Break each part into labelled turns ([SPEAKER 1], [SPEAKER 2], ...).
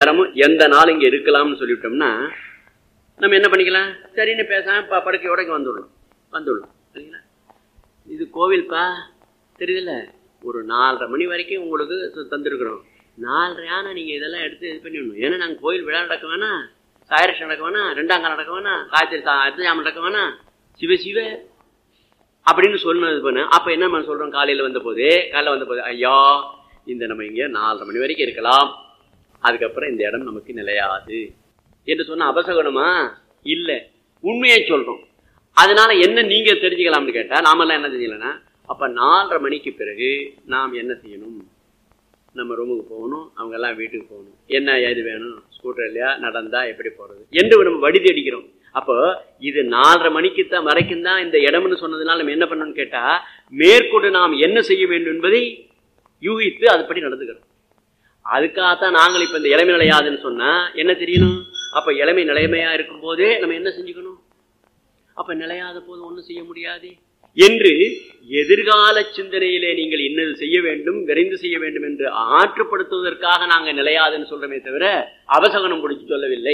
[SPEAKER 1] நேரமும் எந்த நாள் இங்க இருக்கலாம்னு சொல்லிவிட்டோம்னா நம்ம என்ன பண்ணிக்கலாம் சரின்னு பேசாம ப- படுக்கையோட இங்க வந்துடலாம் வந்துடலாம் சரிங்களா இது கோவில்ப்பா தெரியுதுல்ல ஒரு நாலரை மணி வரைக்கும் உங்களுக்கு த- தந்திருக்கிறோம் நாலரை ஆனா நீங்க இதெல்லாம் எடுத்து இது பண்ணிடணும் ஏன்னா நாங்க கோயில் விழா நடக்க வேணாம் சாயரட்சம் நடக்க வேணாம் ரெண்டாம் காலம் நடக்க வேணாம் காய்ச்சல் அர்த்தஜாமம் நடக்க வேணாம் சிவ சிவ அப்படின்னு சொன்னது பண்ண அப்ப என்ன நம்ம சொல்றோம் காலையில வந்த போது காலையில வந்த போது ஐயா இந்த நம்ம இங்க நாலரை மணி வரைக்கும் இருக்கலாம் அதுக்கப்புறம் இந்த இடம் நமக்கு நிலையாது என்று சொன்ன அபசகுணமா இல்ல உண்மையை சொல்றோம் அதனால என்ன நீங்க தெரிஞ்சுக்கலாம்னு கேட்டா நாமெல்லாம் என்ன தெரிஞ்சுக்கலன்னா அப்ப நாலரை மணிக்கு பிறகு நாம் என்ன செய்யணும் நம்ம ரூமுக்கு போகணும் அவங்க எல்லாம் வீட்டுக்கு போகணும் என்ன ஏது வேணும் ஸ்கூட்டர் இல்லையா நடந்தா எப்படி போறது என்று நம்ம வடி தேடிக்கிறோம் அப்போ இது நாலரை மணிக்கு தான் வரைக்கும் தான் இந்த இடம்னு சொன்னதுனால நம்ம என்ன பண்ணணும்னு கேட்டா மேற்கொண்டு நாம் என்ன செய்ய வேண்டும் என்பதை யூகித்து அதுபடி நடந்துக்கிறோம் அதுக்காகத்தான் நாங்கள் இப்ப இந்த இளமை நிலையாதுன்னு சொன்னா என்ன தெரியணும் அப்ப இளமை நிலைமையா இருக்கும் போதே நம்ம என்ன செஞ்சுக்கணும் அப்ப நிலையாத போது ஒண்ணும் செய்ய முடியாது என்று எதிர்கால சிந்தனையிலே நீங்கள் என்னது செய்ய வேண்டும் விரைந்து செய்ய வேண்டும் என்று ஆற்றுப்படுத்துவதற்காக நாங்க நிலையாதுன்னு சொல்றோமே தவிர அவசகனம் பிடிச்சு சொல்லவில்லை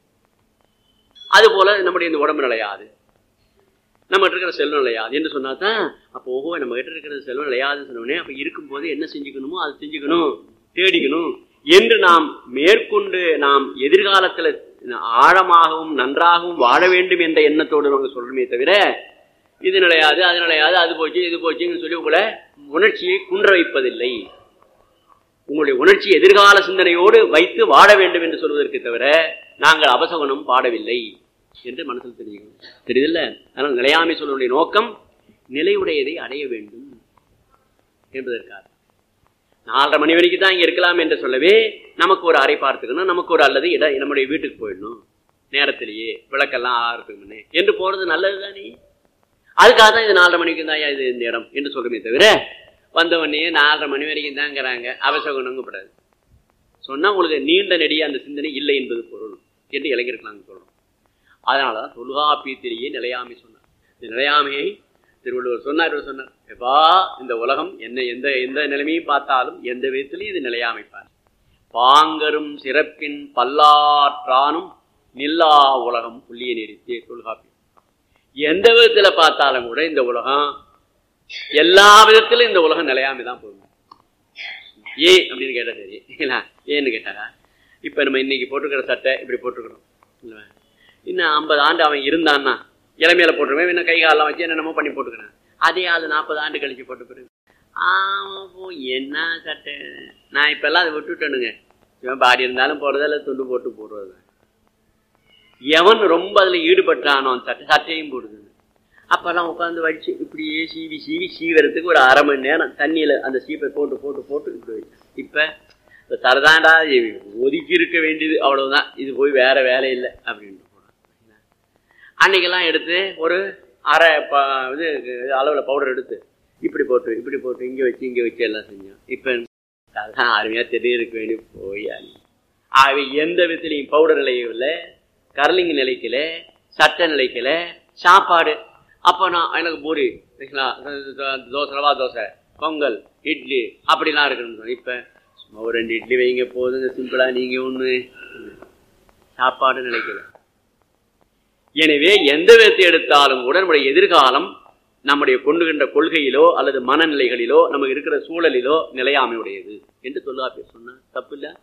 [SPEAKER 1] அதுபோல நம்முடைய இந்த உடம்பு நிலையாது நம்ம இருக்கிற செல்வம் நிலையாது என்று சொன்னா தான் அப்போ ஓஹோ நம்ம கிட்ட இருக்கிற செல்வம் நிலையாதுன்னு சொன்னோடனே அப்ப இருக்கும்போது என்ன செஞ்சுக்கணுமோ அதை செஞ்சுக்கணும் தேடிக்கணும் என்று நாம் மேற்கொண்டு நாம் எதிர்காலத்துல ஆழமாகவும் நன்றாகவும் வாழ வேண்டும் என்ற எண்ணத்தோடு நாங்கள் சொல்றோமே தவிர இது நிலையாது அது நிலையாது அது போச்சு இது போச்சுன்னு சொல்லி உங்களை உணர்ச்சியை குன்ற வைப்பதில்லை உங்களுடைய உணர்ச்சி எதிர்கால சிந்தனையோடு வைத்து வாழ வேண்டும் என்று சொல்வதற்கு தவிர நாங்கள் அபசகுணம் பாடவில்லை என்று மனசில் தெரியும் தெரியுதுல்ல அதனால் நிலையாமை சொல்வனுடைய நோக்கம் நிலையுடையதை அடைய வேண்டும் என்பதற்காக நாலரை மணி வரைக்கும் தான் இங்க இருக்கலாம் என்று சொல்லவே நமக்கு ஒரு அறை பார்த்துக்கணும் நமக்கு ஒரு அல்லது இட நம்முடைய வீட்டுக்கு போயிடணும் நேரத்திலேயே விளக்கெல்லாம் ஆகிறதுக்கு முன்னே என்று போறது நல்லது தானே அதுக்காக தான் இது நாலரை மணிக்கு தான் இது இந்த இடம் என்று சொல்றமே தவிர வந்தவொடனே நாலரை மணி வரைக்கும் தாங்கிறாங்க அவசகுணங்கப்படாது சொன்னா உங்களுக்கு நீண்ட நெடிய அந்த சிந்தனை இல்லை என்பது பொருள் என்று இளைஞருக்கு நாங்கள் சொல்றோம் அதனாலதான் தொல்காப்பியத்திலேயே நிலையாமை சொன்னார் இந்த நிலையாமையை திருவள்ளுவர் சொன்னார் இவர் சொன்னார் எப்பா இந்த உலகம் என்ன எந்த எந்த நிலைமையும் பார்த்தாலும் எந்த விதத்திலையும் இது நிலையாமைப்பார் பாங்கரும் சிறப்பின் பல்லாற்றானும் நில்லா உலகம் புள்ளிய நெறித்தே தொல்காப்பியம் எந்த விதத்துல பார்த்தாலும் கூட இந்த உலகம் எல்லா விதத்திலும் இந்த உலகம் நிலையாமை தான் போகும் ஏன் அப்படின்னு கேட்டா சரி இல்லைங்களா ஏன்னு கேட்டாரா இப்ப நம்ம இன்னைக்கு போட்டிருக்கிற சட்டை இப்படி போட்டிருக்கிறோம் இல்லையா? இன்னும் ஐம்பது ஆண்டு அவன் இருந்தான்னா இளமையில போட்டுருவேன் இன்னும் கை காலெல்லாம் வச்சு என்னென்னமோ பண்ணி போட்டுக்கிறேன் அதே ஆள் நாற்பது ஆண்டு கழிச்சு போட்டு பிறகு ஆமா போ என்ன சட்டை நான் இப்பெல்லாம் அதை விட்டுட்டேனுங்க இவன் பாடி இருந்தாலும் போடுறது இல்லை துண்டு போட்டு போடுறது எவன் ரொம்ப அதுல ஈடுபட்டானோ அந்த சட்டை சட்டையும் போடுது அப்பெல்லாம் உட்காந்து வச்சு இப்படியே சீவி சீவி சீவறதுக்கு ஒரு அரை மணி நேரம் தண்ணியில அந்த சீப்பை போட்டு போட்டு போட்டு இப்படி வச்சு. இப்ப இப்ப தரதாண்டா இது ஒதுக்கி இருக்க வேண்டியது அவ்வளவுதான் இது போய் வேற வேலை இல்லை அப்படின்ட்டு போனான் அன்னைக்கெல்லாம் எடுத்து ஒரு அரை ப- இது அளவுல பவுடர் எடுத்து இப்படி போட்டு இப்படி போட்டு இங்க வச்சு இங்க வச்சு எல்லாம் செஞ்சோம் இப்ப அதான் அருமையா தெரிய இருக்க வேண்டிய போய் ஆகவே எந்த விதத்திலையும் பவுடர் நிலையும் இல்லை கர்லிங் நிலைக்கல சட்டை நிலைக்கல சாப்பாடு அப்போ நான் எனக்கு பூரி சரிங்களா, தோசை ரவா தோசை பொங்கல் இட்லி அப்படிலாம் இருக்கணும்னு சொன்னேன். இப்ப சும்மா ஒரு ரெண்டு இட்லி வைங்க போதுங்க சிம்பிளா நீங்க ஒண்ணு சாப்பாடு நிலைக்கல எனவே எந்த விதத்தை எடுத்தாலும் கூட நம்முடைய எதிர்காலம் நம்முடைய கொண்டுகின்ற கொள்கையிலோ அல்லது மனநிலைகளிலோ நமக்கு இருக்கிற சூழலிலோ நிலையாமையுடையது என்று தொல்லாப்பியர் சொன்ன தப்பு இல்ல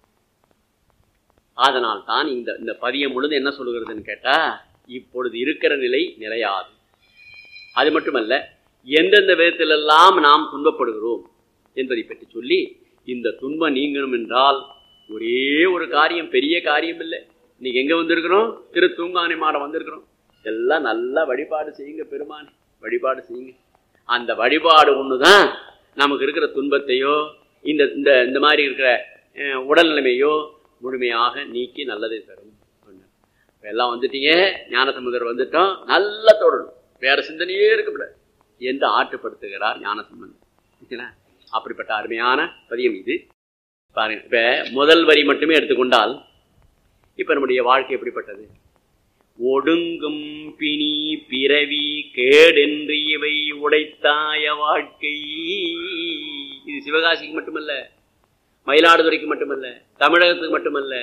[SPEAKER 1] அதனால் தான் இந்த இந்த பதியம் முழுது என்ன சொல்லுகிறதுன்னு கேட்டா இப்பொழுது இருக்கிற நிலை நிலையாது அது மட்டுமல்ல எந்தெந்த விதத்திலெல்லாம் நாம் துன்பப்படுகிறோம் என்பதை பற்றி சொல்லி இந்த துன்பம் நீங்கணும் என்றால் ஒரே ஒரு காரியம் பெரிய காரியம் இல்லை இன்னைக்கு எங்க வந்திருக்கிறோம் திரு தூங்கானை மாடம் வந்திருக்கிறோம் எல்லாம் நல்லா வழிபாடு செய்யுங்க பெருமானே வழிபாடு செய்யுங்க அந்த வழிபாடு ஒண்ணுதான் நமக்கு இருக்கிற துன்பத்தையோ இந்த இந்த இந்த மாதிரி இருக்கிற அஹ், உடல் நிலைமையோ முழுமையாக நீக்கி நல்லதை தரும் சொன்னார். இப்ப எல்லாம் வந்துட்டீங்க ஞானசமுதர் வந்துட்டோம் நல்ல தொடரும் வேற சிந்தனையே இருக்கக்கூடாது என்று ஆற்றுப்படுத்துகிறார் ஞானசம்பந்தர் சரிங்களா? அப்படிப்பட்ட அருமையான பதியம் இது பாருங்க இப்ப முதல் வரி மட்டுமே எடுத்துக்கொண்டால் இப்ப நம்முடைய வாழ்க்கை எப்படிப்பட்டது ஒடுங்கும் பிணி பிறவி கேடென்று இவை உடைத்தாய வாழ்க்கை இது சிவகாசிக்கு மட்டுமல்ல மயிலாடுதுறைக்கு மட்டுமல்ல தமிழகத்துக்கு மட்டுமல்ல